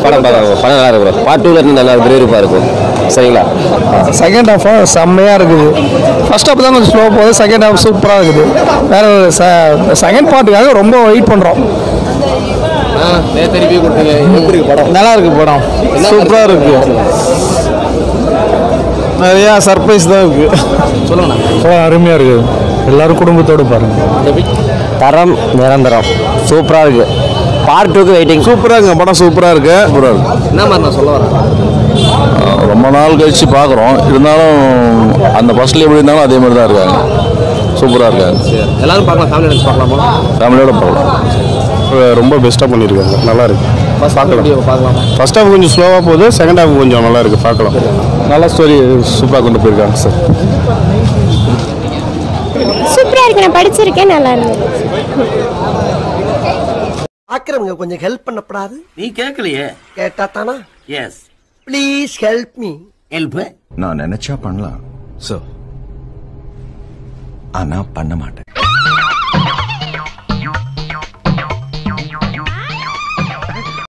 படம் பார்க்கலாம் படம் நல்லா இருக்கும் பார்ட் டூல இருந்து நல்லா விறுவிறுப்பாக இருக்கும் சரிங்களா செகண்ட் ஹாஃப் செம்மையாக இருக்குது ஃபர்ஸ்ட் ஹாஃப் தான் கொஞ்சம் ஸ்லோ போகுது செகண்ட் ஹாஃப் சூப்பராக இருக்குது வேற ஒரு செகண்ட் பார்ட்டுக்காக ரொம்ப வெயிட் பண்ணுறோம் திருப்பி கொடுத்தீங்க எப்படி இருக்கு படம் நல்லா இருக்கு படம் சூப்பராக இருக்கு நிறையா சர்ப்ரைஸ் தான் இருக்கு சொல்லுங்கண்ணா அருமையாக இருக்குது எல்லாரும் குடும்பத்தோடு பாருங்க தரம் நிரந்தரம் சூப்பராக இருக்கு பார்ட் டூக்கு வெயிட்டிங் சூப்பராக இருக்குங்க படம் சூப்பராக இருக்கு சூப்பராக இருக்கு என்ன மாதிரி நான் சொல்ல வரேன் ரொம்ப நாள் கழிச்சு பார்க்குறோம் இருந்தாலும் அந்த ஃபர்ஸ்ட்ல எப்படி இருந்தாலும் அதே மாதிரி தான் இருக்காங்க சூப்பராக இருக்காங்க எல்லாரும் பார்க்கலாம் ஃபேமிலி நினச்சி பார்க்கலாமா ஃபேமிலியோட பார்க்கலாம் ரொம்ப பெஸ்ட்டாக பண்ணியிருக்காங்க நல்லா இருக்கு பார்க்கலாம் பார்க்கலாமா ஃபர்ஸ்ட் ஹாஃப் கொஞ்சம் ஸ்லோவாக போகுது செகண்ட் ஹாஃப் கொஞ்சம் நல்லா இருக்கு பார்க்கலாம் நல்ல ஸ்டோரி சூப்பராக கொண்டு போயிருக்காங்க சார் சூப்பராக இருக்கு நான் படிச்சிருக்கேன் நல்லா இருந்தது பாக்குறவங்க கொஞ்சம் ஹெல்ப் பண்ணப்படாது நீ கேட்கலையே கேட்டா தானா yes please help me help நான் நினைச்சா பண்ணலாம் சோ ஆனா பண்ண மாட்டேன்